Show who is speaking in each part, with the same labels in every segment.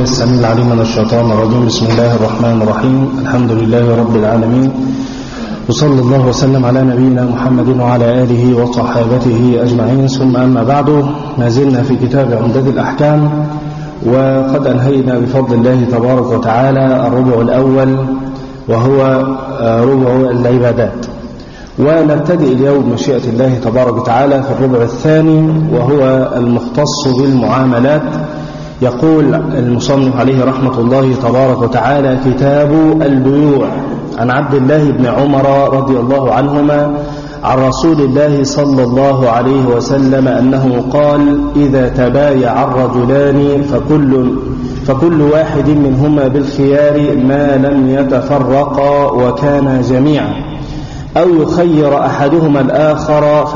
Speaker 1: السميع العليم من الشيطان الرجيم بسم الله الرحمن الرحيم الحمد لله رب العالمين وصلى الله وسلم على نبينا محمد وعلى آله وصحابته أجمعين ثم أما بعد ما زلنا في كتاب عمدة الأحكام وقد أنهينا بفضل الله تبارك وتعالى الربع الأول وهو ربع العبادات ونبتدئ اليوم مشيئة الله تبارك وتعالى في الربع الثاني وهو المختص بالمعاملات يقول المصنف عليه رحمة الله تبارك وتعالى كتاب البيوع عن عبد الله بن عمر رضي الله عنهما عن رسول الله صلى الله عليه وسلم أنه قال إذا تبايع الرجلان فكل, فكل واحد منهما بالخيار ما لم يتفرقا وكانا جميعا أو يخير أحدهما الآخر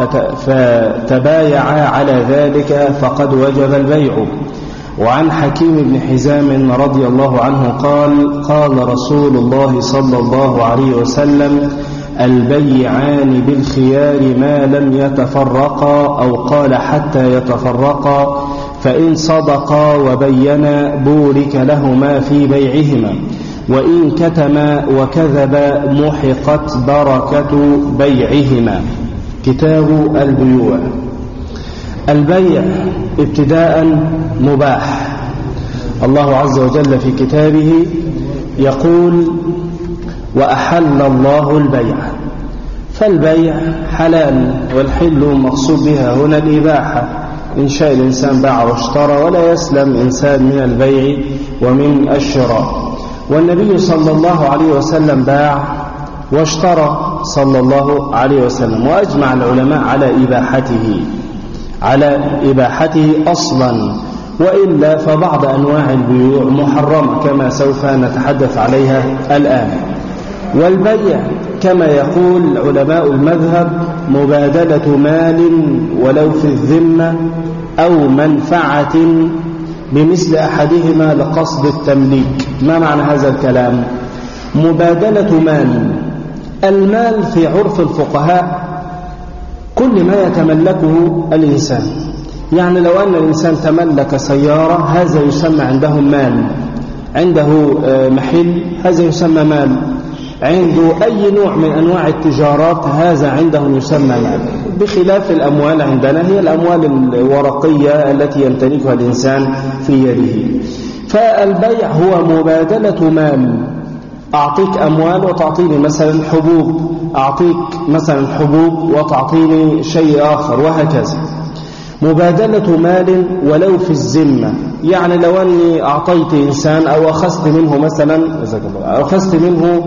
Speaker 1: فتبايعا على ذلك فقد وجب البيع وعن حكيم بن حزام رضي الله عنه قال قال رسول الله صلى الله عليه وسلم البيعان بالخيار ما لم يتفرقا أو قال حتى يتفرقا فإن صدقا وبينا بورك لهما في بيعهما وإن كتما وكذب محقت بركة بيعهما كتاب البيوع البيع ابتداء مباح الله عز وجل في كتابه يقول وأحل الله البيع فالبيع حلال والحل مقصود بها هنا الإباحة إن شاء الإنسان باع واشترى ولا يسلم إنسان من البيع ومن الشراء والنبي صلى الله عليه وسلم باع واشترى صلى الله عليه وسلم وأجمع العلماء على إباحته على إباحته أصلا وإلا فبعض أنواع البيوع محرمة كما سوف نتحدث عليها الآن والبيع كما يقول علماء المذهب مبادلة مال ولو في الذمة أو منفعة بمثل أحدهما لقصد التمليك ما معنى هذا الكلام مبادلة مال المال في عرف الفقهاء كل ما يتملكه الإنسان يعني لو أن الإنسان تملك سيارة هذا يسمى عندهم مال عنده محل هذا يسمى مال عنده أي نوع من أنواع التجارات هذا عندهم يسمى مال بخلاف الأموال عندنا هي الأموال الورقية التي يمتلكها الإنسان في يده فالبيع هو مبادلة مال أعطيك أموال وتعطيني مثلا حبوب أعطيك مثلا حبوب وتعطيني شيء آخر وهكذا مبادلة مال ولو في الذمة يعني لو أني أعطيت إنسان أو أخذت منه مثلا أخذت منه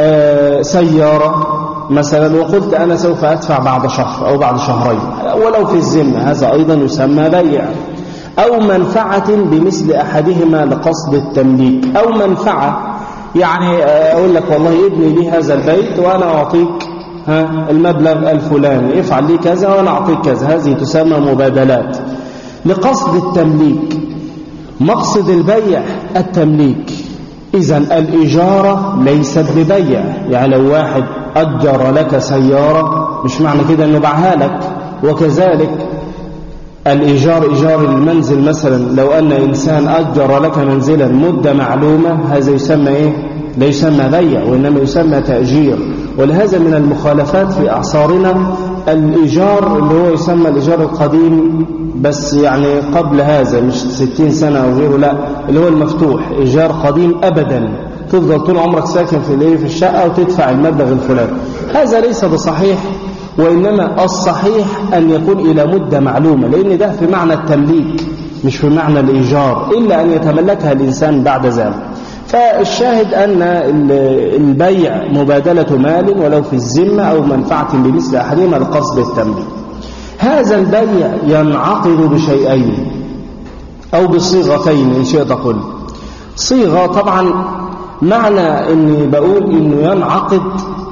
Speaker 1: سيارة مثلا وقلت أنا سوف أدفع بعد شهر أو بعد شهرين ولو في الذمة هذا أيضا يسمى بيع أو منفعة بمثل أحدهما لقصد التمليك أو منفعة يعني أقول لك والله ابني لي هذا البيت وأنا أعطيك ها المبلغ الفلاني افعل لي كذا وأنا أعطيك كذا هذه تسمى مبادلات لقصد التمليك مقصد البيع التمليك إذا الإجارة ليست ببيع يعني لو واحد أجر لك سيارة مش معنى كده أنه باعها لك وكذلك الإيجار إيجار المنزل مثلا لو أن إنسان أجر لك منزلا مدة معلومة هذا يسمى إيه؟ لا يسمى بيع وإنما يسمى تأجير ولهذا من المخالفات في أعصارنا الإيجار اللي هو يسمى الإيجار القديم بس يعني قبل هذا مش ستين سنة أو غيره لا اللي هو المفتوح إيجار قديم أبدا تفضل طول عمرك ساكن في في الشقة وتدفع المبلغ الفلاني هذا ليس بصحيح وإنما الصحيح أن يكون إلى مدة معلومة لأن ده في معنى التمليك مش في معنى الإيجار إلا أن يتملكها الإنسان بعد ذلك فالشاهد أن البيع مبادلة مال ولو في الذمة أو منفعة بمثل أحدهما لقصد التمليك هذا البيع ينعقد بشيئين أو بصيغتين إن شئت قل صيغة طبعا معنى أني بقول أنه ينعقد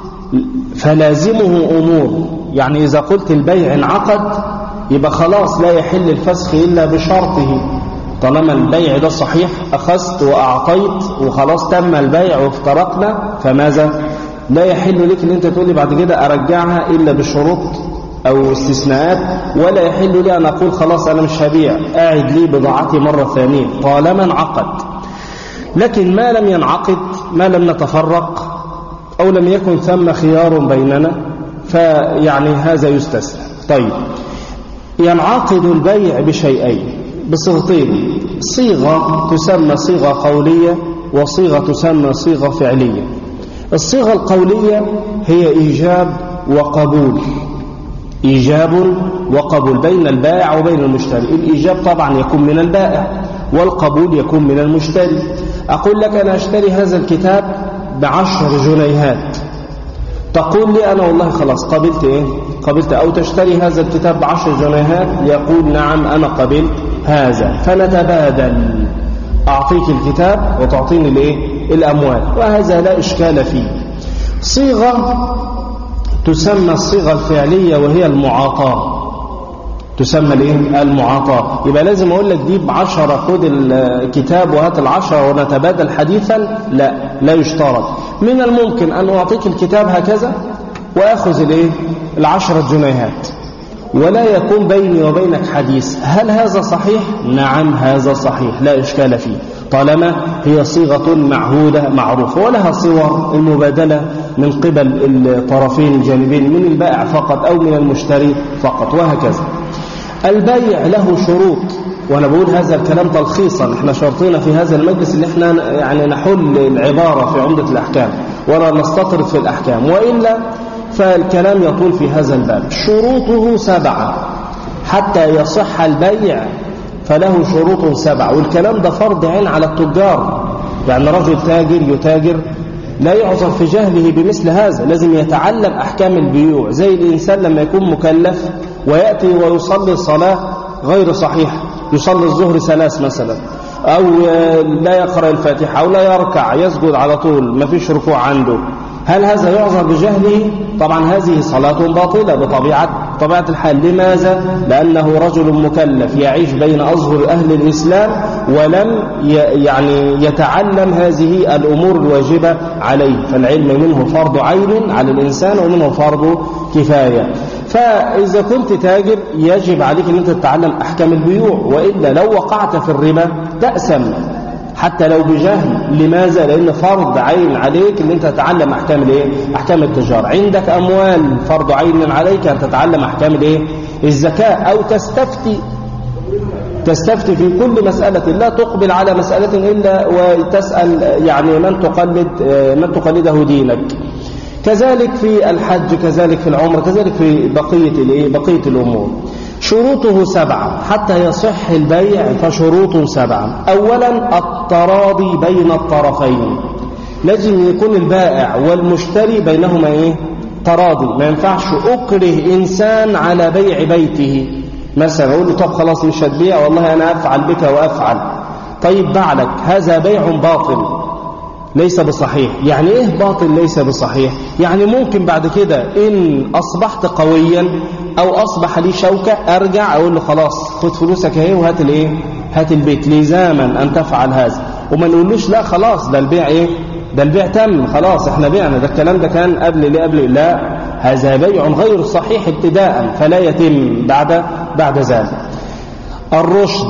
Speaker 1: فلازمه أمور يعني إذا قلت البيع انعقد يبقى خلاص لا يحل الفسخ إلا بشرطه طالما البيع ده صحيح أخذت وأعطيت وخلاص تم البيع وافترقنا فماذا لا يحل لك ان انت تقولي بعد كده ارجعها الا بشروط او استثناءات ولا يحل لي ان اقول خلاص انا مش هبيع قاعد لي بضاعتي مرة ثانية طالما انعقد لكن ما لم ينعقد ما لم نتفرق أو لم يكن ثم خيار بيننا فيعني هذا يستسلم طيب ينعقد البيع بشيئين بصيغتين صيغة تسمى صيغة قولية وصيغة تسمى صيغة فعلية الصيغة القولية هي إيجاب وقبول إيجاب وقبول بين البائع وبين المشتري الإيجاب طبعا يكون من البائع والقبول يكون من المشتري أقول لك أنا أشتري هذا الكتاب بعشر جنيهات تقول لي أنا والله خلاص قبلت إيه قبلت أو تشتري هذا الكتاب بعشر جنيهات يقول نعم أنا قبلت هذا فنتبادل أعطيك الكتاب وتعطيني الإيه الأموال وهذا لا إشكال فيه صيغة تسمى الصيغة الفعلية وهي المعاطاة تسمى الايه المعاطاة يبقى لازم اقول لك دي بعشرة خد الكتاب وهات العشرة ونتبادل حديثا لا لا يشترط من الممكن ان اعطيك الكتاب هكذا واخذ الايه العشرة جنيهات ولا يكون بيني وبينك حديث هل هذا صحيح نعم هذا صحيح لا اشكال فيه طالما هي صيغة معهودة معروفة ولها صور المبادلة من قبل الطرفين الجانبين من البائع فقط أو من المشتري فقط وهكذا البيع له شروط وانا بقول هذا الكلام تلخيصا احنا شرطينا في هذا المجلس ان احنا يعني نحل العبارة في عمدة الاحكام ولا نستطرد في الاحكام وإلا فالكلام يطول في هذا الباب شروطه سبعة حتى يصح البيع فله شروط سبعة والكلام ده فرض عين على التجار يعني رجل تاجر يتاجر لا يعذر في جهله بمثل هذا لازم يتعلم أحكام البيوع زي الإنسان لما يكون مكلف ويأتي ويصلي صلاة غير صحيحة يصلي الظهر ثلاث مثلا أو لا يقرأ الفاتحة أو لا يركع يسجد على طول ما فيش ركوع عنده هل هذا يعذر بجهله يعني هذه صلاة باطلة بطبيعة طبيعة الحال لماذا؟ لأنه رجل مكلف يعيش بين أظهر أهل الإسلام ولم يعني يتعلم هذه الأمور الواجبة عليه فالعلم منه فرض عين على الإنسان ومنه فرض كفاية فإذا كنت تاجر يجب عليك أن أنت تتعلم أحكام البيوع وإلا لو وقعت في الربا تأسم حتى لو بجهل لماذا لأن فرض عين عليك أن أنت تتعلم أحكام الإيه؟ أحكام التجارة عندك أموال فرض عين عليك أن تتعلم أحكام الإيه؟ الزكاة أو تستفتي تستفتي في كل مسألة لا تقبل على مسألة إلا وتسأل يعني من تقلد من تقلده دينك كذلك في الحج كذلك في العمر كذلك في بقية بقية الأمور شروطه سبعة حتى يصح البيع فشروط سبعة أولا التراضي بين الطرفين لازم يكون البائع والمشتري بينهما إيه؟ تراضي ما ينفعش أكره إنسان على بيع بيته مثلا أقول له طب خلاص مش هتبيع والله أنا أفعل بك وأفعل طيب بعلك هذا بيع باطل ليس بصحيح يعني ايه باطل ليس بصحيح يعني ممكن بعد كده ان اصبحت قويا او اصبح لي شوكة ارجع اقول له خلاص خد فلوسك اهي وهات الايه هات البيت لزاما ان تفعل هذا وما نقولوش لا خلاص ده البيع ايه ده البيع تم خلاص احنا بعنا ده الكلام ده كان قبل ليه قبل لا هذا بيع غير صحيح ابتداء فلا يتم بعد بعد ذلك الرشد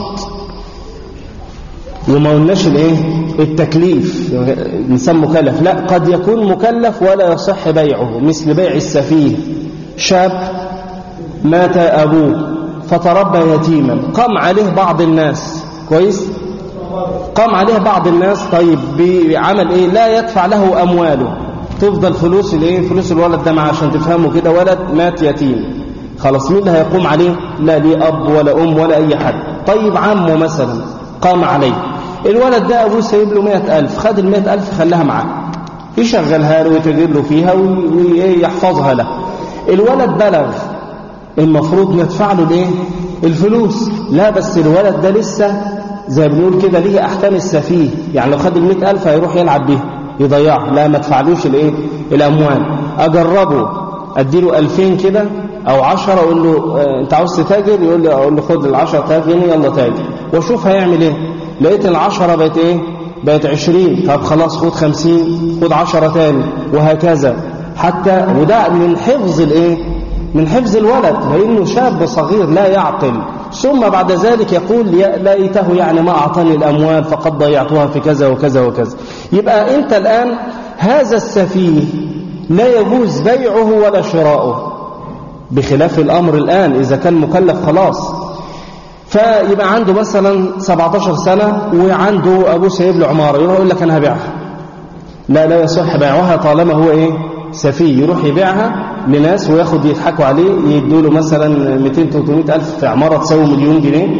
Speaker 1: وما قلناش الايه التكليف الانسان مكلف لا قد يكون مكلف ولا يصح بيعه مثل بيع السفيه شاب مات ابوه فتربى يتيما قام عليه بعض الناس كويس قام عليه بعض الناس طيب بعمل ايه لا يدفع له امواله تفضل فلوس الايه فلوس الولد ده معاه عشان تفهموا كده ولد مات يتيم خلاص مين اللي هيقوم عليه لا ليه اب ولا ام ولا اي حد طيب عمه مثلا قام عليه الولد ده أبوه سايب له مئة ألف خد المئة ألف خلاها معاه يشغلها له ويتجر له فيها ويحفظها له الولد بلغ المفروض ندفع له الايه الفلوس لا بس الولد ده لسه زي بنقول كده ليه أحكام السفيه يعني لو خد المئة ألف هيروح يلعب بيها يضيعها لا ما تدفعلوش الايه الأموال أجربه أديله ألفين كده أو عشرة أقول له أنت عاوز تتاجر يقول لي أقول له خد العشرة تاجر جنيه يلا تاجر وأشوف هيعمل إيه لقيت العشرة بقت ايه بقت عشرين طب خلاص خد خمسين خد عشرة تاني وهكذا حتى وده من حفظ الايه من حفظ الولد لانه شاب صغير لا يعقل ثم بعد ذلك يقول ليته يعني ما أعطاني الأموال فقد ضيعتها في كذا وكذا وكذا يبقى أنت الآن هذا السفيه لا يجوز بيعه ولا شراؤه بخلاف الأمر الآن إذا كان مكلف خلاص فيبقى عنده مثلا 17 سنة وعنده أبوه سايب له عمارة يروح يقول لك أنا هبيعها لا لا يصح بيعها طالما هو إيه سفيه يروح يبيعها لناس وياخد يضحكوا عليه يدوا له مثلا 200 300 ألف في عمارة تساوي مليون جنيه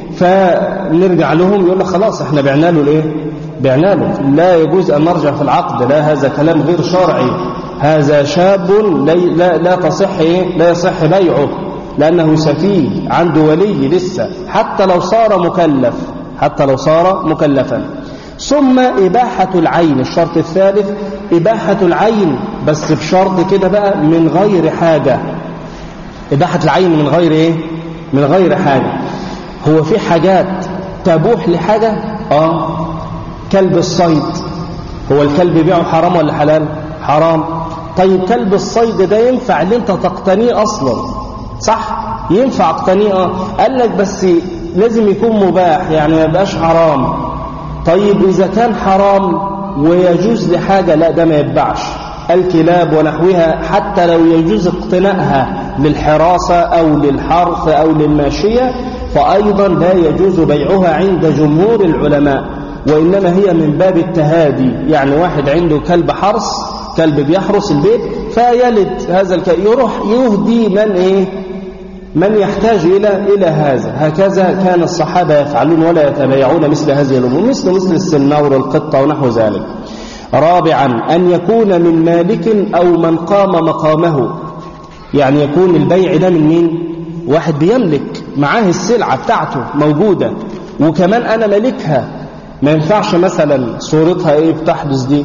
Speaker 1: فنرجع لهم يقول لك خلاص احنا بعنا له الايه بعنا له لا يجوز أن نرجع في العقد لا هذا كلام غير شرعي هذا شاب لا, لا تصح إيه؟ لا يصح بيعه لأنه سفيه عنده ولي لسه حتى لو صار مكلف حتى لو صار مكلفا ثم إباحة العين الشرط الثالث إباحة العين بس بشرط كده بقى من غير حاجة إباحة العين من غير إيه من غير حاجة هو في حاجات تبوح لحاجة آه كلب الصيد هو الكلب بيعه حرام ولا حلال حرام طيب كلب الصيد ده ينفع اللي انت تقتنيه اصلا صح ينفع اقتنيه اه قال لك بس لازم يكون مباح يعني ما يبقاش حرام طيب اذا كان حرام ويجوز لحاجه لا ده ما يتباعش الكلاب ونحوها حتى لو يجوز اقتنائها للحراسة أو للحرث أو للماشية فأيضا لا يجوز بيعها عند جمهور العلماء وإنما هي من باب التهادي يعني واحد عنده كلب حرس كلب بيحرس البيت فيلد هذا الكلب يروح يهدي من إيه من يحتاج إلى إلى هذا هكذا كان الصحابة يفعلون ولا يتبايعون مثل هذه الأمور مثل مثل السنور القطة ونحو ذلك رابعا أن يكون من مالك أو من قام مقامه يعني يكون البيع ده من مين واحد بيملك معاه السلعة بتاعته موجودة وكمان أنا ملكها ما ينفعش مثلا صورتها ايه بتحدث دي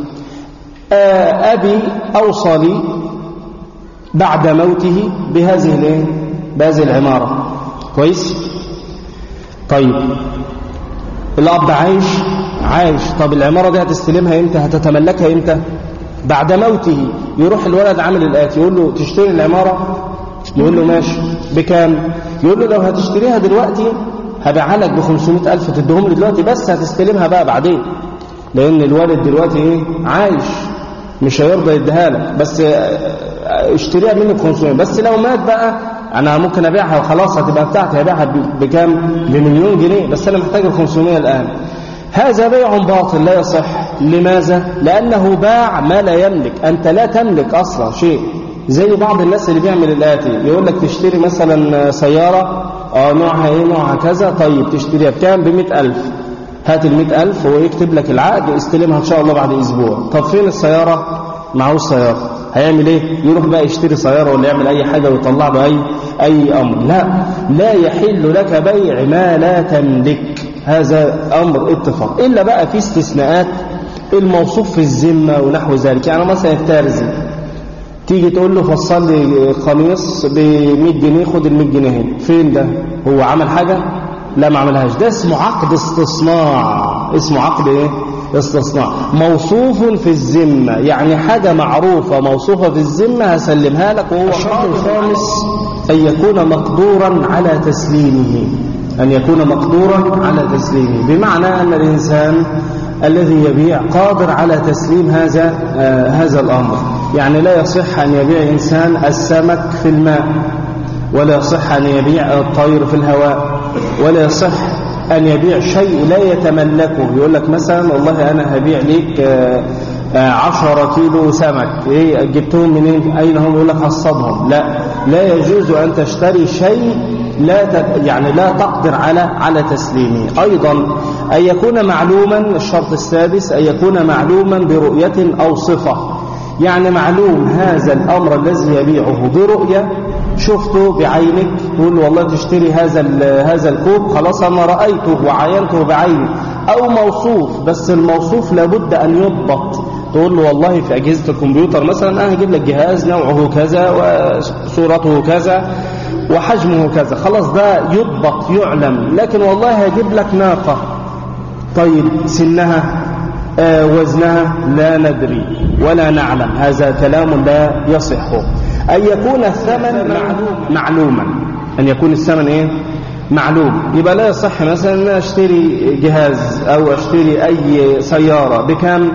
Speaker 1: آه أبي أوصى لي بعد موته بهذه الايه بهذه العمارة كويس طيب الأب عايش عايش طب العمارة دي هتستلمها امتى هتتملكها امتى بعد موته يروح الولد عامل الآتي يقول له تشتري العمارة يقول له ماشي بكام يقول له لو هتشتريها دلوقتي هبيعها لك ب 500 ألف تديهم لي دلوقتي بس هتستلمها بقى بعدين لأن الوالد دلوقتي إيه عايش مش هيرضى يديها لك بس اشتريها مني ب 500 بس لو مات بقى أنا ممكن أبيعها وخلاص هتبقى بتاعتي هبيعها بكام بمليون جنيه بس أنا محتاج ال 500 الآن هذا بيع باطل لا يصح لماذا؟ لأنه باع ما لا يملك أنت لا تملك أصلا شيء زي بعض الناس اللي بيعمل الآتي يقول لك تشتري مثلا سيارة اه نوعها ايه نوعها كذا طيب تشتريها بكام بمئة ألف هات المئة ألف هو يكتب لك العقد واستلمها إن شاء الله بعد أسبوع طب فين السيارة معه السيارة هيعمل ايه يروح بقى يشتري سيارة ولا يعمل أي حاجة ويطلع له أي, أي أمر لا لا يحل لك بيع ما لا تملك هذا أمر اتفاق إلا بقى في استثناءات الموصوف في الذمة ونحو ذلك يعني مثلا التارزي تيجي تقول له فصل لي قميص ب 100 جنيه خد ال 100 جنيه فين ده هو عمل حاجة لا ما عملهاش ده اسمه عقد استصناع اسمه عقد ايه استصناع موصوف في الذمة يعني حاجة معروفة موصوفة في الذمة هسلمها لك وهو الشرط الخامس أن يكون مقدورا على تسليمه أن يكون مقدورا على تسليمه بمعنى أن الإنسان الذي يبيع قادر على تسليم هذا آه هذا الأمر يعني لا يصح أن يبيع إنسان السمك في الماء ولا يصح أن يبيع الطير في الهواء ولا يصح أن يبيع شيء لا يتملكه يقول لك مثلا والله أنا هبيع لك آه عشرة كيلو سمك إيه جبتهم منين أين هم يقول لك هصدهم لا لا يجوز أن تشتري شيء لا يعني لا تقدر على على تسليمه أيضا أن يكون معلوما الشرط السادس أن يكون معلوما برؤية أو صفة يعني معلوم هذا الأمر الذي يبيعه برؤية شفته بعينك تقول والله تشتري هذا هذا الكوب خلاص أنا رأيته وعاينته بعيني أو موصوف بس الموصوف لابد أن يضبط تقول له والله في أجهزة الكمبيوتر مثلا أنا هجيب لك جهاز نوعه كذا وصورته كذا وحجمه كذا خلاص ده يضبط يعلم لكن والله هجيب لك ناقة طيب سنها آه وزنها لا ندري ولا نعلم هذا كلام لا يصح أن يكون الثمن معلوما أن يكون الثمن إيه معلوم يبقى لا يصح مثلا ان اشتري جهاز او اشتري اي سيارة بكم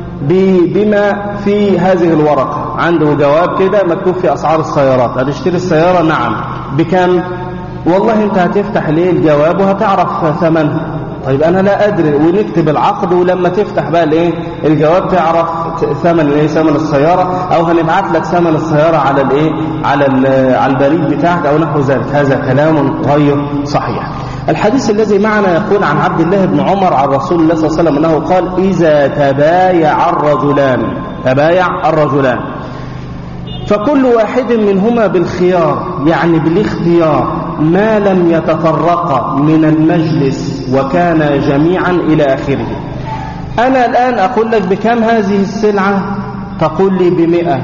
Speaker 1: بما في هذه الورقة عنده جواب كده مكتوب في اسعار السيارات هتشتري السيارة نعم بكم والله انت هتفتح ليه الجواب وهتعرف ثمنها طيب انا لا ادري ونكتب العقد ولما تفتح بقى الايه الجواب تعرف ثمن الايه ثمن السياره او هنبعت لك ثمن السياره على الايه على على البريد بتاعك او نحو ذلك هذا كلام غير صحيح الحديث الذي معنا يقول عن عبد الله بن عمر عن رسول الله صلى الله عليه وسلم انه قال اذا تبايع الرجلان تبايع الرجلان فكل واحد منهما بالخيار يعني بالاختيار ما لم يتفرقا من المجلس وكانا جميعا إلى آخره أنا الآن أقول لك بكم هذه السلعة تقول لي بمئة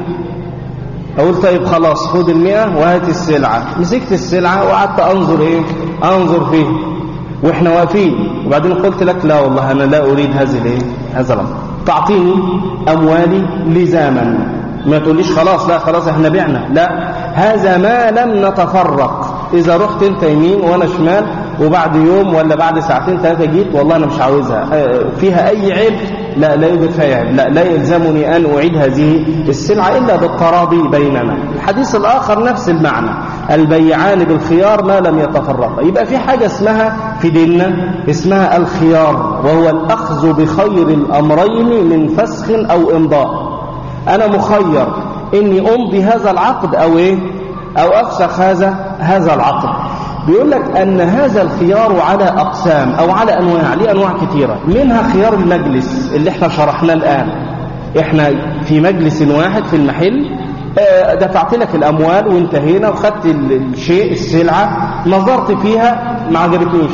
Speaker 1: أقول طيب خلاص خد المئة وهات السلعة مسكت السلعة وقعدت أنظر إيه أنظر فيه وإحنا واقفين وبعدين قلت لك لا والله أنا لا أريد هذه الإيه هذا الأمر تعطيني أموالي لزاما ما تقوليش خلاص لا خلاص احنا بعنا لا هذا ما لم نتفرق إذا رحت أنت يمين وأنا شمال وبعد يوم ولا بعد ساعتين ثلاثة جيت والله أنا مش عاوزها فيها أي عيب لا لا يوجد فيها عيب لا لا يلزمني أن أعيد هذه السلعة إلا بالتراضي بيننا الحديث الآخر نفس المعنى البيعان بالخيار ما لم يتفرقا يبقى في حاجة اسمها في ديننا اسمها الخيار وهو الأخذ بخير الأمرين من فسخ أو إمضاء أنا مخير إني أمضي هذا العقد أو إيه أو أفسخ هذا هذا العقد بيقول لك أن هذا الخيار على أقسام أو على أنواع ليه أنواع كثيرة منها خيار المجلس اللي احنا شرحناه الآن احنا في مجلس واحد في المحل دفعت لك الأموال وانتهينا وخدت الشيء السلعة نظرت فيها ما عجبتنيش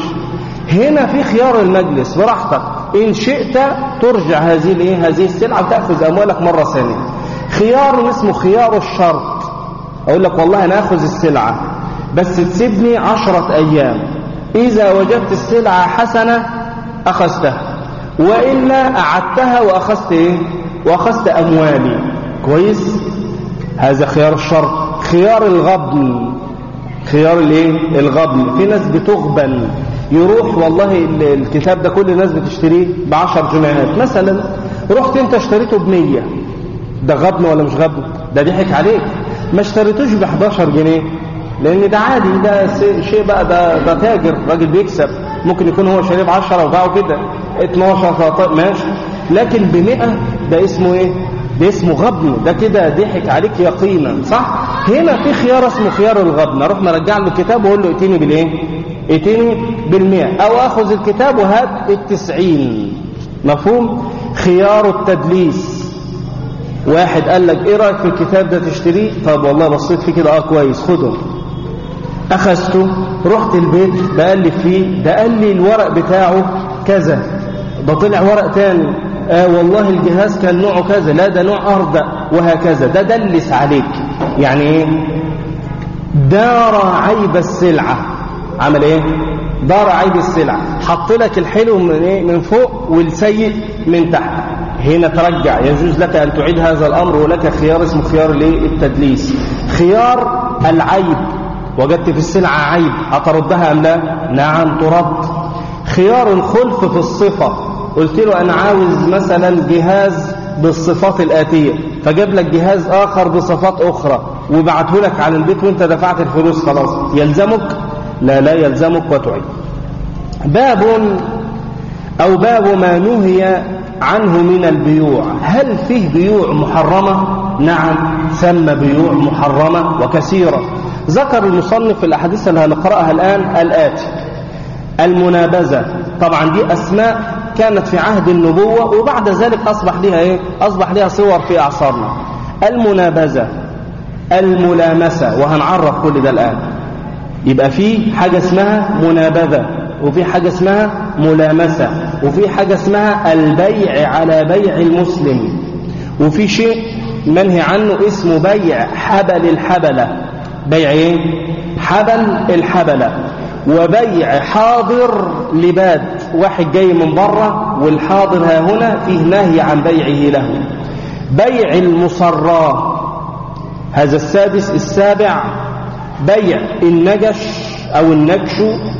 Speaker 1: هنا في خيار المجلس براحتك إن شئت ترجع هذه الايه هذه السلعة وتأخذ أموالك مرة ثانية خيار اسمه خيار الشرط أقول لك والله أنا أخذ السلعة بس تسيبني عشرة أيام إذا وجدت السلعة حسنة أخذتها وإلا أعدتها وأخذت إيه؟ وأخذت أموالي كويس هذا خيار الشرط خيار الغبن خيار الايه الغبن في ناس بتغبن يروح والله الكتاب ده كل الناس بتشتريه بعشر جنيهات مثلا رحت انت اشتريته بمية ده غبن ولا مش غبن ده ضحك عليك ما اشتريتوش ب 11 جنيه لان ده عادي ده شيء بقى ده ده تاجر راجل بيكسب ممكن يكون هو شاريه ب 10 وباعه كده 12 13 ماشي لكن ب 100 ده اسمه ايه ده اسمه غبن ده كده ضحك عليك يقينا صح هنا في خيار اسمه خيار الغبن اروح مرجع له الكتاب واقول له ائتني بالايه ائتني بالمئة او اخذ الكتاب وهات التسعين مفهوم خيار التدليس واحد قال لك ايه رايك في الكتاب ده تشتريه طب والله بصيت فيه كده اه كويس خده اخذته رحت البيت بقلب فيه ده قال لي الورق بتاعه كذا ده طلع ورق تاني آه والله الجهاز كان نوعه كذا لا ده نوع أردأ وهكذا ده دلس عليك يعني ايه دار عيب السلعة عمل ايه دار عيب السلعة حط لك الحلو من, إيه؟ من فوق والسيء من تحت هنا ترجع يجوز لك أن تعيد هذا الأمر ولك خيار اسمه خيار التدليس خيار العيب وجدت في السلعة عيب أتردها أم لا نعم ترد خيار الخلف في الصفة قلت له أنا عاوز مثلا جهاز بالصفات الآتية فجاب لك جهاز آخر بصفات أخرى وبعته لك على البيت وانت دفعت الفلوس خلاص يلزمك لا لا يلزمك وتعيد باب أو باب ما نهي عنه من البيوع هل فيه بيوع محرمة نعم ثم بيوع محرمة وكثيرة ذكر المصنف في الأحاديث اللي هنقرأها الآن الآتي المنابذة طبعا دي أسماء كانت في عهد النبوة وبعد ذلك أصبح لها إيه؟ أصبح لها صور في أعصارنا المنابذة الملامسة وهنعرف كل ده الآن يبقى في حاجة اسمها منابذة وفي حاجة اسمها ملامسة وفي حاجة اسمها البيع على بيع المسلم وفي شيء منهي عنه اسمه بيع حبل الحبلة بيع ايه حبل الحبلة وبيع حاضر لباد واحد جاي من بره والحاضر ها هنا فيه نهي عن بيعه له بيع المصراه هذا السادس السابع بيع النجش أو النكش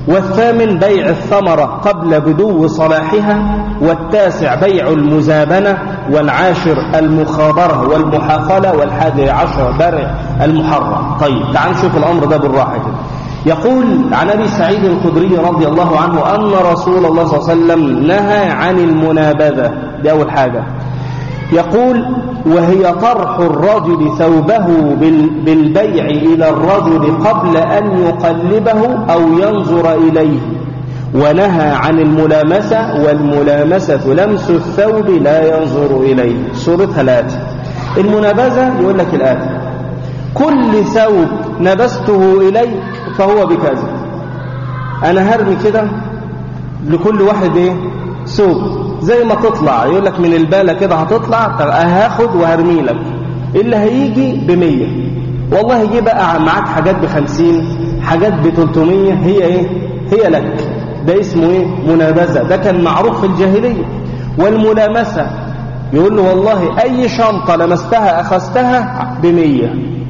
Speaker 1: والثامن بيع الثمرة قبل بدو صلاحها والتاسع بيع المزابنة والعاشر المخابرة والمحاقلة والحادي عشر برع المحرم طيب تعال نشوف الأمر ده بالراحة كده يقول عن أبي سعيد الخدري رضي الله عنه أن رسول الله صلى الله عليه وسلم نهى عن المنابذة دي أول حاجة يقول وهي طرح الرجل ثوبه بالبيع إلى الرجل قبل أن يقلبه أو ينظر إليه ونهى عن الملامسة والملامسة لمس الثوب لا ينظر إليه سورتها الآتي المنابذة يقول لك الآتي كل ثوب نبسته إليك فهو بكذا أنا هرمي كده لكل واحد إيه ثوب زي ما تطلع يقول لك من البالة كده هتطلع هاخد وهرمي لك اللي هيجي بمية والله يجي بقى معاك حاجات بخمسين حاجات بتلتمية هي ايه هي لك ده اسمه ايه منابذة ده كان معروف في الجاهلية والملامسة يقول له والله اي شنطة لمستها اخذتها بمية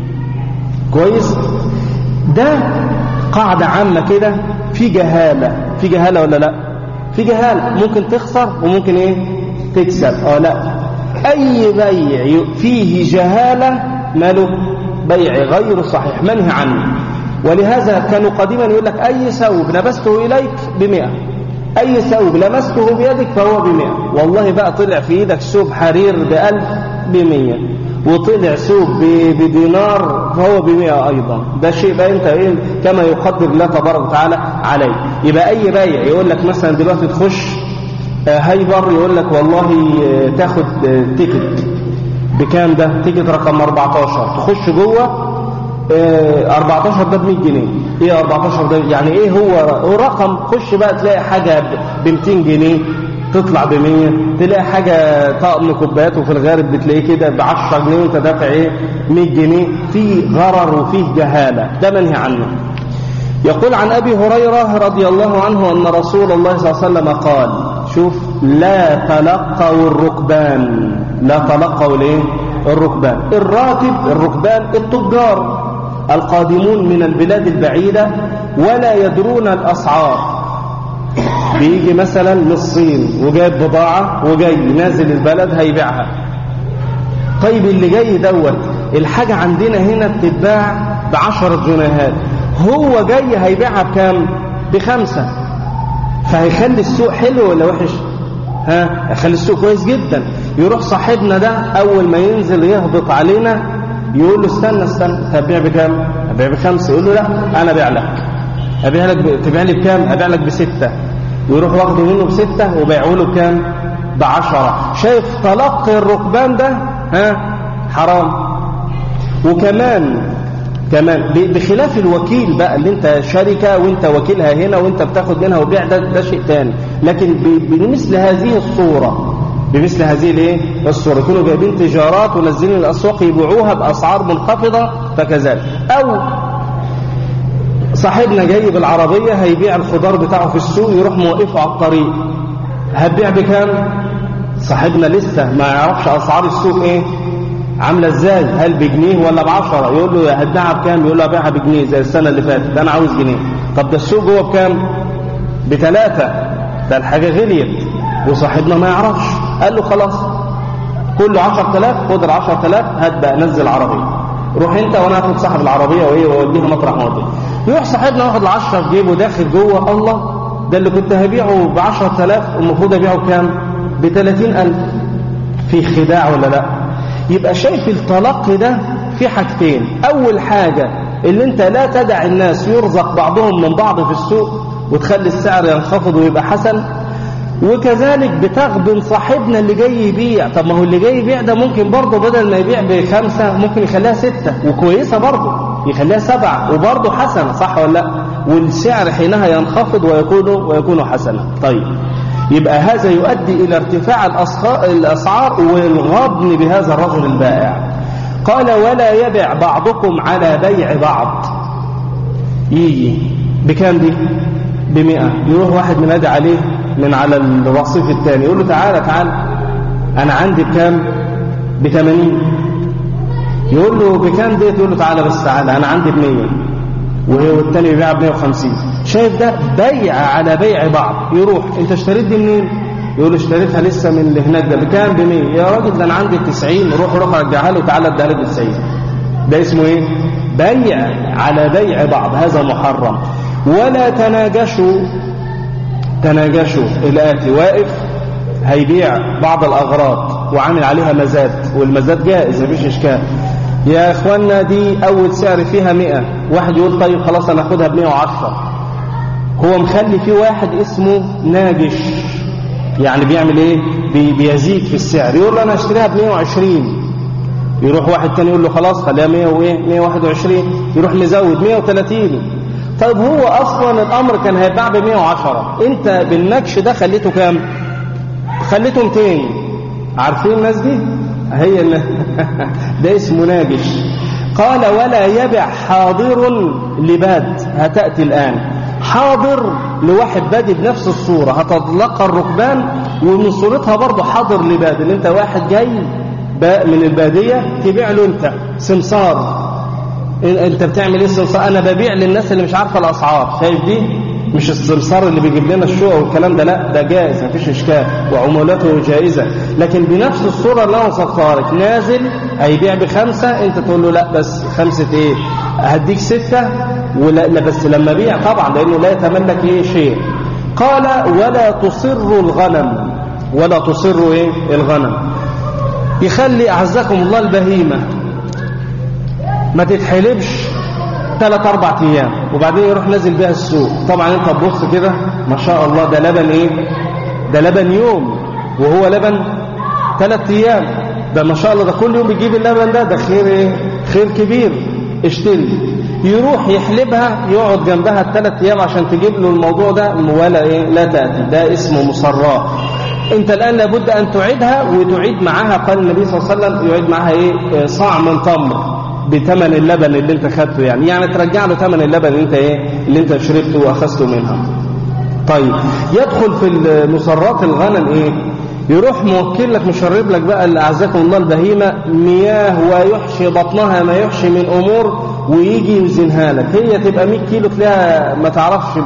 Speaker 1: كويس ده قاعدة عامة كده في جهالة في جهالة ولا لا في جهالة ممكن تخسر وممكن ايه تكسب اه لا اي بيع فيه جهالة ماله بيع غير صحيح منهي عنه ولهذا كانوا قديما يقول لك اي ثوب لبسته اليك بمئة اي ثوب لمسته بيدك فهو بمئة والله بقى طلع في ايدك ثوب حرير بألف بمية وطلع ثوب بدينار فهو بمئة أيضا ده شيء بقى أنت إيه كما يقدر الله تبارك وتعالى عليه يبقى أي بايع يقول لك مثلا دلوقتي تخش هايبر يقول لك والله تاخد تيكت بكام ده تيكت رقم 14 تخش جوه 14 ده ب 100 جنيه ايه 14 ده يعني ايه هو هو رقم خش بقى تلاقي حاجه ب 200 جنيه تطلع ب 100 تلاقي حاجة طقم كوبايات وفي الغالب بتلاقيه كده ب 10 جنيه وانت دافع ايه 100 جنيه في غرر وفيه جهالة ده منهي عنه يقول عن أبي هريرة رضي الله عنه أن رسول الله صلى الله عليه وسلم قال شوف لا تلقوا الركبان لا تلقوا الايه الركبان الراكب الركبان التجار القادمون من البلاد البعيدة ولا يدرون الأسعار بيجي مثلا من الصين وجايب بضاعة وجاي نازل البلد هيبيعها طيب اللي جاي دوت الحاجة عندنا هنا بتتباع بعشرة جنيهات هو جاي هيبيعها بكام بخمسة فهيخلي السوق حلو ولا وحش ها هيخلي السوق كويس جدا يروح صاحبنا ده اول ما ينزل يهبط علينا يقول له استنى استنى هتبيع بكام هبيع بخمسة يقول له لا انا ابيع لك ابيع لك ب... تبيع لي بكام ابيع لك بستة ويروح واخده منه بستة وبيعه له بكام بعشرة شايف تلقي الركبان ده ها حرام وكمان كمان بخلاف الوكيل بقى اللي انت شركة وانت وكيلها هنا وانت بتاخد منها وبيع ده, ده شيء تاني لكن بمثل هذه الصورة بمثل هذه الايه الصورة يكونوا جايبين تجارات ونزلين الأسواق يبيعوها بأسعار منخفضة فكذلك أو صاحبنا جاي بالعربية هيبيع الخضار بتاعه في السوق يروح موقفه على الطريق هتبيع بكام صاحبنا لسه ما يعرفش أسعار السوق ايه عاملة ازاي هل بجنيه ولا بعشرة يقول له هتبيعها بكام يقول له هبيعها بجنيه زي السنة اللي فاتت ده انا عاوز جنيه طب ده السوق جوه بكام بثلاثة ده الحاجة غليت وصاحبنا ما يعرفش قال له خلاص كله 10000 خد ال 10000 هات بقى نزل عربية روح انت وانا هاخد صاحب العربية وايه واوديها مطرح ما اوديها يروح صاحبنا واخد ال 10 في جيبه داخل جوه الله ده اللي كنت هبيعه ب 10000 المفروض ابيعه بكام ب 30000 في خداع ولا لا يبقى شايف التلقي ده في حاجتين اول حاجة اللي انت لا تدع الناس يرزق بعضهم من بعض في السوق وتخلي السعر ينخفض ويبقى حسن وكذلك بتغبن صاحبنا اللي جاي يبيع طب ما هو اللي جاي يبيع ده ممكن برضه بدل ما يبيع بخمسة ممكن يخليها ستة وكويسة برضه يخليها سبعة وبرضه حسنة صح ولا لا والسعر حينها ينخفض ويكون ويكون حسنا طيب يبقى هذا يؤدي إلى ارتفاع الأسعار والغبن بهذا الرجل البائع قال ولا يبع بعضكم على بيع بعض يجي بكام دي بمئة يروح واحد منادي عليه من على الرصيف الثاني يقول له تعالى تعالى أنا عندي بكام بثمانين يقول له بكام دي يقول له تعالى بس تعالى أنا عندي بمية وهي والتاني بيبيع بمية وخمسين شايف ده بيع على بيع بعض يروح انت اشتريت دي منين يقول اشتريتها لسه من اللي هناك ده بكام ب 100 يا راجل ده انا عندي 90 روح روح رجعها له وتعالى اديها لي ب 90 ده اسمه ايه بيع على بيع بعض هذا محرم ولا تناجشوا تناجشوا الآتي واقف هيبيع بعض الأغراض وعامل عليها مزاد والمزاد جائز مفيش إشكال يا إخوانا دي أول سعر فيها مئة واحد يقول طيب خلاص أنا أخدها بمئة وعشرة هو مخلي في واحد اسمه ناجش يعني بيعمل ايه بي بيزيد في السعر يقول له انا اشتريها ب 120 يروح واحد تاني يقول له خلاص خليها 100 وايه 121 يروح مزود 130 طيب هو اصلا الامر كان هيتباع ب 110 انت بالنكش ده خليته كام خليته 200 عارفين الناس دي هي اللي ده اسمه ناجش قال ولا يبع حاضر لباد هتأتي الآن حاضر لواحد بادي بنفس الصورة هتتلقى الركبان ومن صورتها برضه حاضر لباد ان انت واحد جاي من البادية تبيع له انت سمسار انت بتعمل ايه سمسار انا ببيع للناس اللي مش عارفة الاسعار شايف دي مش السمسار اللي بيجيب لنا الشقق والكلام ده لا ده جائز مفيش اشكال وعمولته جائزه لكن بنفس الصوره اللي انا وصفتها لك نازل هيبيع بخمسه انت تقول له لا بس خمسه ايه هديك سته ولا لا بس لما بيع طبعا لانه لا يتملك ايه شيء قال ولا تصر الغنم ولا تصر ايه الغنم يخلي اعزكم الله البهيمه ما تتحلبش ثلاث اربع ايام وبعدين يروح نازل بيها السوق طبعا انت تبص كده ما شاء الله ده لبن ايه ده لبن يوم وهو لبن ثلاث ايام ده ما شاء الله ده كل يوم بيجيب اللبن ده ده خير ايه خير كبير اشتري يروح يحلبها يقعد جنبها الثلاث ايام عشان تجيب له الموضوع ده ولا ايه لا تاتي ده اسمه مصراه انت الان لابد ان تعيدها وتعيد معاها قال النبي صلى الله عليه وسلم يعيد معاها ايه صاع من تمر بثمن اللبن اللي انت خدته يعني يعني ترجع له ثمن اللبن اللي انت ايه اللي انت شربته واخذته منها طيب يدخل في المصرات الغنم ايه يروح موكل لك مشرب لك بقى اللي اعزكم الله البهيمه مياه ويحشي بطنها ما يحشي من امور ويجي يوزنها لك هي تبقى 100 كيلو تلاقيها ما تعرفش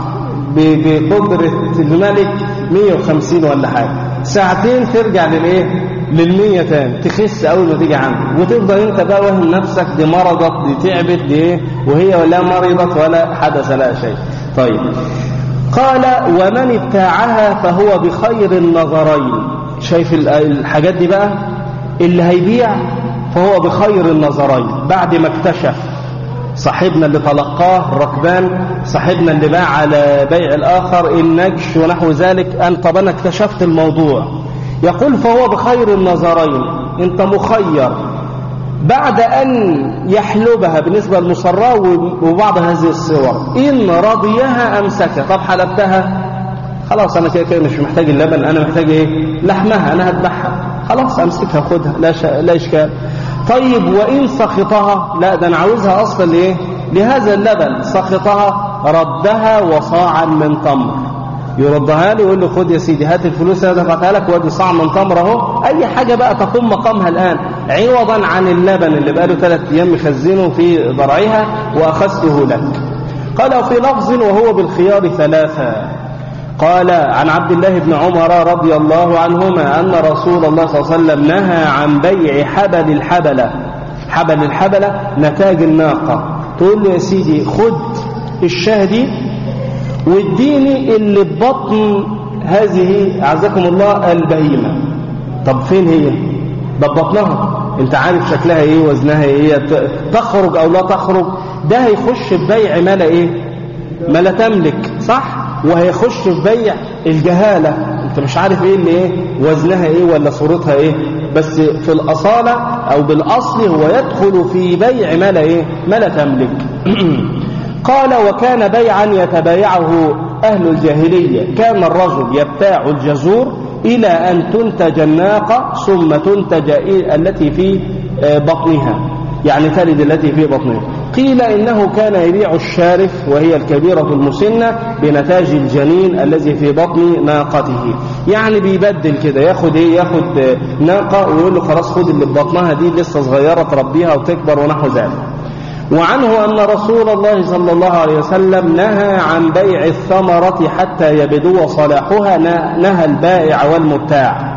Speaker 1: بقدره الملك 150 ولا حاجه ساعتين ترجع للايه للمية تاني تخس أول ما تيجي عنده وتفضل أنت بقى وهم نفسك دي مرضت دي تعبت دي إيه وهي لا مرضت ولا حدث لها شيء طيب قال ومن ابتاعها فهو بخير النظرين شايف الحاجات دي بقى اللي هيبيع فهو بخير النظرين بعد ما اكتشف صاحبنا اللي تلقاه الركبان صاحبنا اللي باع على بيع الآخر النجش ونحو ذلك أن طب أنا اكتشفت الموضوع يقول فهو بخير النظرين انت مخير بعد أن يحلبها بالنسبة للمصراء وبعض هذه الصور إن رضيها أمسكها طب حلبتها خلاص أنا كده كده مش محتاج اللبن أنا محتاج إيه لحمها أنا هذبحها خلاص أمسكها خدها لا, شا... لا إشكال طيب وإن سخطها لا ده أنا عاوزها أصلا لإيه لهذا اللبن سخطها ردها وصاعا من تمر يردها له يقول له خد يا سيدي هات الفلوس اللي دفعتها لك وادي صاع من تمر اهو اي حاجه بقى تقوم مقامها الان عوضا عن اللبن اللي بقى له ثلاث ايام مخزنه في ضرعها واخذته لك قال في لفظ وهو بالخيار ثلاثه قال عن عبد الله بن عمر رضي الله عنهما ان رسول الله صلى الله عليه وسلم نهى عن بيع حبل الحبله حبل الحبله نتاج الناقه تقول له يا سيدي خد الشاه دي واديني اللي ببطن هذه أعزكم الله البهيمة طب فين هي ده ببطنها انت عارف شكلها ايه وزنها ايه تخرج او لا تخرج ده هيخش في بيع ما لا ايه ما لا تملك صح وهيخش في بيع الجهالة انت مش عارف ايه اللي ايه وزنها ايه ولا صورتها ايه بس في الأصالة او بالاصل هو يدخل في بيع ما لا ايه ما لا تملك قال وكان بيعا يتبايعه أهل الجاهلية كان الرجل يبتاع الجزور إلى أن تنتج الناقة ثم تنتج التي في بطنها يعني تلد التي في بطنها قيل إنه كان يبيع الشارف وهي الكبيرة المسنة بنتاج الجنين الذي في بطن ناقته يعني بيبدل كده ياخد ايه ياخد ناقة ويقول له خلاص خد اللي في بطنها دي لسه صغيرة تربيها وتكبر ونحو ذلك وعنه أن رسول الله صلى الله عليه وسلم نهى عن بيع الثمرة حتى يبدو صلاحها نهى البائع والمبتاع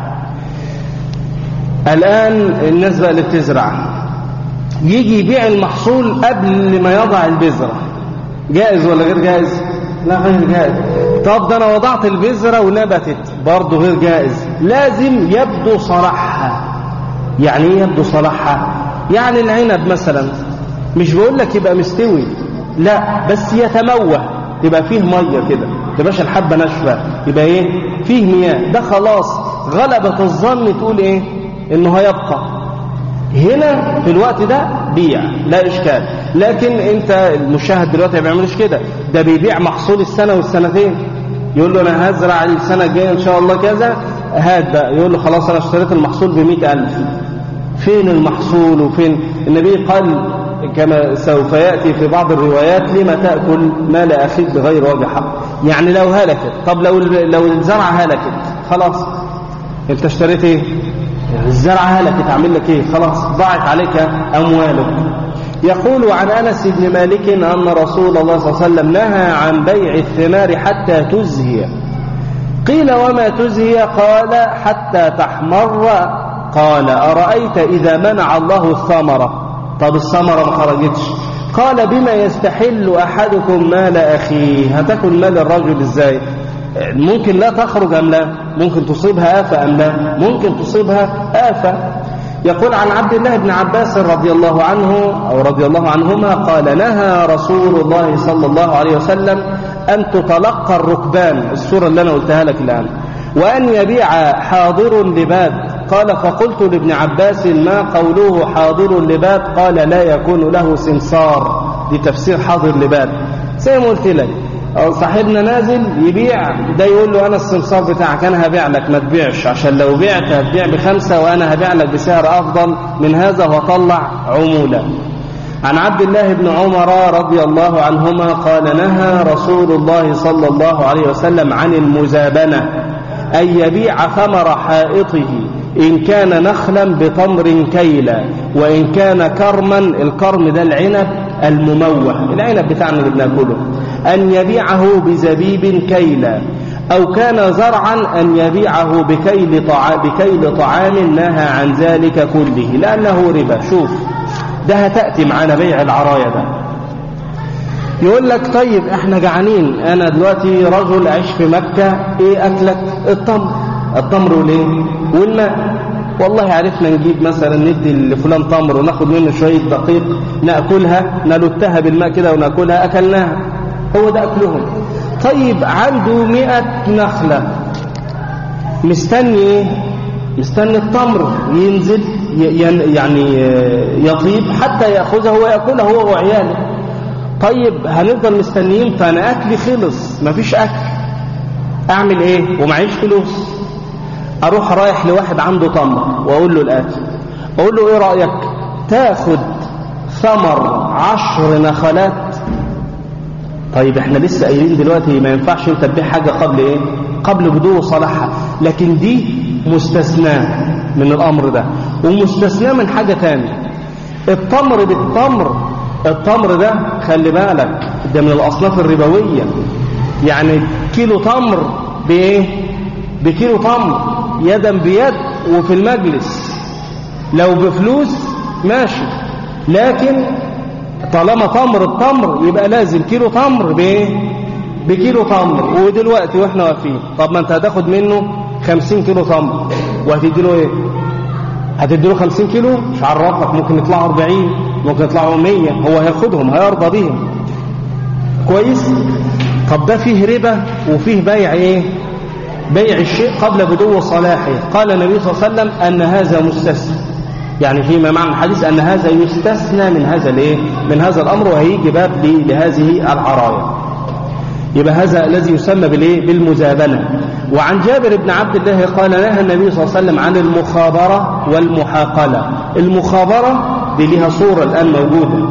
Speaker 1: الآن الناس بقى اللي بتزرع يجي يبيع المحصول قبل ما يضع البذرة جائز ولا غير جائز لا غير جائز طب ده انا وضعت البذرة ونبتت برضه غير جائز لازم يبدو صلاحها يعني ايه يبدو صلاحها يعني العنب مثلا مش بقول لك يبقى مستوي لا بس يتموه يبقى فيه ميه كده تبقاش الحبه ناشفه يبقى ايه فيه مياه ده خلاص غلبة الظن تقول ايه انه هيبقى هنا في الوقت ده بيع لا اشكال لكن انت المشاهد دلوقتي ما بيعملوش كده ده بيبيع محصول السنه والسنتين يقول له انا هزرع السنه الجايه ان شاء الله كذا هات بقى يقول له خلاص انا اشتريت المحصول ب ألف فين المحصول وفين النبي قال كما سوف يأتي في بعض الروايات لما تأكل مال أخيك بغير وجه حق يعني لو هلكت طب لو لو الزرعة هلكت خلاص انت اشتريت ايه الزرعة هلكت اعمل لك ايه خلاص ضاعت عليك أموالك يقول عن أنس بن مالك أن رسول الله صلى الله عليه وسلم نهى عن بيع الثمار حتى تزهي قيل وما تزهي قال حتى تحمر قال أرأيت إذا منع الله الثمرة طب الثمرة ما خرجتش قال بما يستحل أحدكم مال أخيه هتكن مال الرجل إزاي ممكن لا تخرج أم لا ممكن تصيبها آفة أم لا ممكن تصيبها آفة يقول عن عبد الله بن عباس رضي الله عنه أو رضي الله عنهما قال نهى رسول الله صلى الله عليه وسلم أن تتلقى الركبان السورة اللي أنا قلتها لك الآن وأن يبيع حاضر لباد قال فقلت لابن عباس ما قوله حاضر لباد قال لا يكون له سمسار دي تفسير حاضر لباد زي ما قلت لك أو صاحبنا نازل يبيع ده يقول له أنا السمسار بتاعك أنا هبيع لك ما تبيعش عشان لو بعت هتبيع بخمسة وأنا هبيع لك بسعر أفضل من هذا وطلع عمولة عن عبد الله بن عمر رضي الله عنهما قال نهى رسول الله صلى الله عليه وسلم عن المزابنة أن يبيع ثمر حائطه إن كان نخلا بتمر كيلا وإن كان كرما الكرم ده العنب المموه العنب بتاعنا اللي بناكله أن يبيعه بزبيب كيلا أو كان زرعا أن يبيعه بكيل طعام, بكيل طعام نهى عن ذلك كله لأنه ربا شوف ده هتأتي معانا بيع العراية ده يقول لك طيب احنا جعانين انا دلوقتي رجل عيش في مكة ايه اكلك التمر التمر وليه والماء والله عرفنا نجيب مثلا ندي لفلان تمر وناخد منه شوية دقيق نأكلها نلتها بالماء كده ونأكلها أكلناها هو ده أكلهم طيب عنده مئة نخلة مستني ايه مستني التمر ينزل يعني يطيب حتى يأخذه ويأكله هو وعياله طيب هنفضل مستنيين فأنا أكلي خلص مفيش أكل أعمل إيه ومعيش فلوس أروح رايح لواحد عنده تمر وأقول له الآتي أقول له إيه رأيك تاخد ثمر عشر نخلات طيب احنا لسه قايلين دلوقتي ما ينفعش انت تبيع حاجة قبل ايه قبل بدو صلاحها لكن دي مستثناة من الامر ده ومستثناة من حاجة تانية التمر بالتمر التمر ده خلي بالك ده من الاصناف الربوية يعني كيلو تمر بايه بكيلو تمر يدا بيد وفي المجلس لو بفلوس ماشي لكن طالما تمر التمر يبقى لازم كيلو تمر بايه بكيلو تمر ودلوقتي واحنا واقفين طب ما انت هتاخد منه 50 كيلو تمر وهتدي له ايه هتدي له 50 كيلو مش عرفك ممكن يطلعوا 40 ممكن يطلعوا 100 هو هياخدهم هيرضى بيهم كويس طب ده فيه ربا وفيه بيع ايه بيع الشيء قبل بدو صلاحه قال النبي صلى الله عليه وسلم ان هذا مستثنى يعني فيما معنى الحديث أن هذا يستثنى من هذا الايه من هذا الأمر وهيجي باب لهذه العرايا يبقى هذا الذي يسمى بالايه بالمزابنة وعن جابر بن عبد الله قال نهى النبي صلى الله عليه وسلم عن المخابرة والمحاقلة المخابرة دي لها صورة الآن موجودة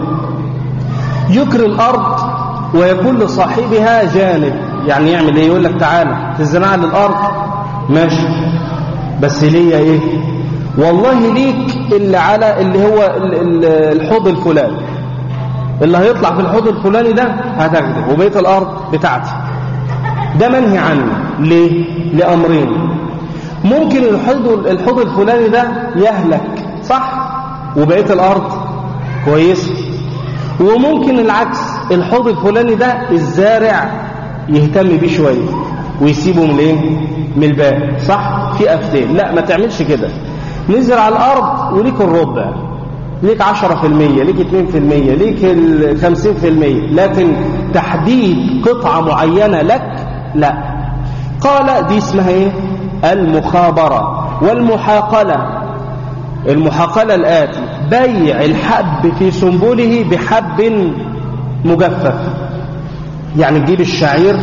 Speaker 1: يكري الأرض ويكون لصاحبها جانب يعني يعمل ايه يقول لك تعالى تزرع للأرض ماشي بس ليا ايه والله ليك اللي على اللي هو الحوض الفلاني اللي هيطلع في الحوض الفلاني ده هتاخده وبقيه الارض بتاعتي ده منهي عنه ليه لامرين ممكن الحوض الحوض الفلاني ده يهلك صح وبقيه الارض كويسه وممكن العكس الحوض الفلاني ده الزارع يهتم بيه شويه ويسيبه من ايه من الباقي صح في افتين لا ما تعملش كده نزرع الارض وليك الربع ليك 10% ليك 2% ليك ال 50% لكن تحديد قطعة معينة لك لا قال دي اسمها ايه المخابرة والمحاقلة المحاقلة الآتي بيع الحب في سنبله بحب مجفف يعني تجيب الشعير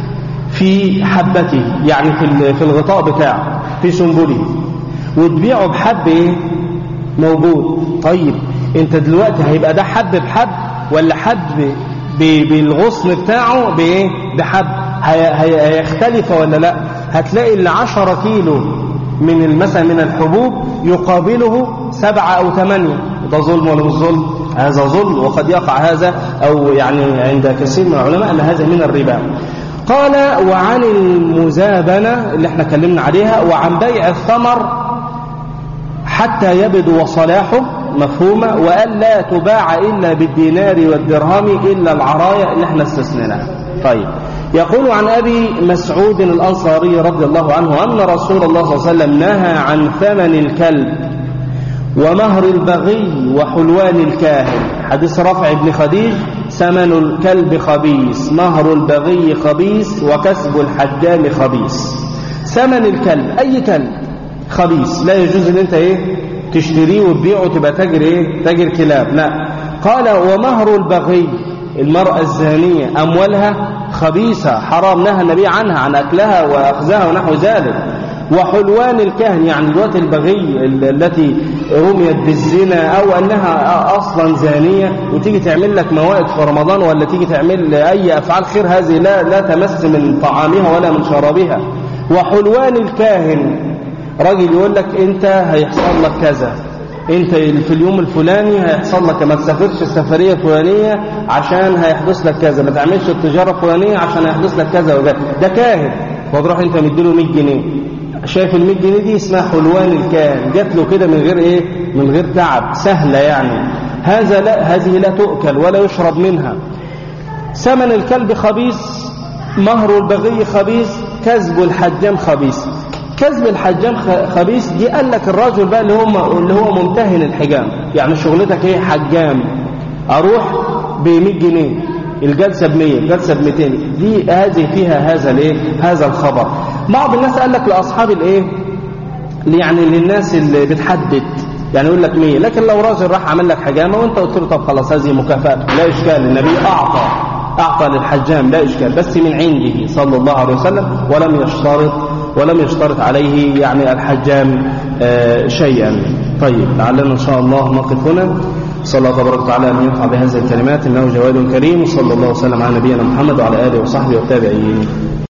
Speaker 1: في حبته يعني في في الغطاء بتاعه في سنبله وتبيعه بحب ايه موجود طيب انت دلوقتي هيبقى ده حب بحب ولا حب بالغصن بتاعه بايه بحب هيختلف ولا لا هتلاقي اللي 10 كيلو من مثلا من الحبوب يقابله سبعة أو ثمانية ده ظلم ولا مش ظلم هذا ظلم وقد يقع هذا أو يعني عند كثير من العلماء أن هذا من الربا قال وعن المزابنة اللي احنا كلمنا عليها وعن بيع الثمر حتى يبدو صلاحه مفهومة وأن لا تباع إلا بالدينار والدرهم إلا العرايا اللي احنا استثنيناها طيب يقول عن أبي مسعود الأنصاري رضي الله عنه أن رسول الله صلى الله عليه وسلم نهى عن ثمن الكلب ومهر البغي وحلوان الكاهن حديث رفع بن خديج ثمن الكلب خبيث مهر البغي خبيث وكسب الحجام خبيث ثمن الكلب أي كلب خبيث لا يجوز ان انت ايه تشتريه وتبيعه وتبقى تاجر ايه تاجر كلاب لا قال ومهر البغي المرأة الزانية أموالها خبيثة حرام نهى النبي عنها عن أكلها وأخذها ونحو ذلك وحلوان الكهن يعني الوقت البغي التي رميت بالزنا أو أنها أصلا زانية وتيجي تعمل لك موائد في رمضان ولا تيجي تعمل أي أفعال خير هذه لا, لا تمس من طعامها ولا من شرابها وحلوان الكاهن راجل يقول لك انت هيحصل لك كذا انت في اليوم الفلاني هيحصل لك ما تسافرش السفرية الفلانية عشان هيحدث لك كذا ما تعملش التجارة الفلانية عشان هيحدث لك كذا وكذا ده كاهن وتروح انت مديله 100 جنيه شايف ال 100 جنيه دي اسمها حلوان الكاهن جات له كده من غير ايه من غير تعب سهلة يعني هذا لا هذه لا تؤكل ولا يشرب منها ثمن الكلب خبيث مهر البغي خبيث كذب الحجام خبيث كذب الحجام خبيث دي قال لك الراجل بقى اللي هو اللي هو ممتهن الحجام يعني شغلتك ايه حجام اروح ب 100 جنيه الجلسه ب 100 الجلسه ب 200 دي هذه فيها هذا الايه هذا الخبر بعض الناس قال لك لاصحاب الايه يعني للناس اللي بتحدد يعني يقول لك 100 لكن لو راجل راح عمل لك حجامه وانت قلت له طب خلاص هذه مكافاه لا اشكال النبي اعطى اعطى للحجام لا اشكال بس من عنده صلى الله عليه وسلم ولم يشترط ولم يشترط عليه يعني الحجام آه شيئا طيب لعلنا إن شاء الله نقف هنا صلى الله تبارك وتعالى أن ينفع بهذه الكلمات إنه جواد كريم صلى الله وسلم على نبينا محمد وعلى آله وصحبه والتابعين